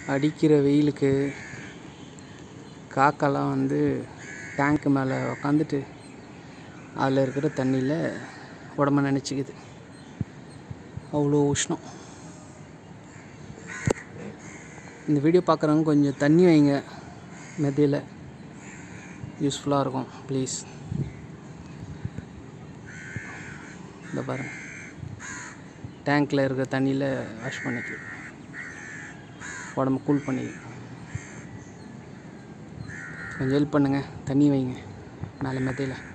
அடிக்கிற வெயிலுக்கு காக்காலாம் வந்து டேங்க்கு மேலே உக்காந்துட்டு அதில் இருக்கிற தண்ணியில் உடம்ப நினச்சிக்குது அவ்வளோ உஷ்ணம் இந்த வீடியோ பார்க்குறவங்க கொஞ்சம் தண்ணி வைங்க மெத்தையில் யூஸ்ஃபுல்லாக இருக்கும் ப்ளீஸ் இந்த பாருங்க டேங்க்கில் இருக்கிற தண்ணியில் வாஷ் பண்ணிக்கு உடம்பு கூல் பண்ணி கொஞ்சம் ஹெல்ப் பண்ணுங்கள் தண்ணி வைங்க மேலே மெத்தையில்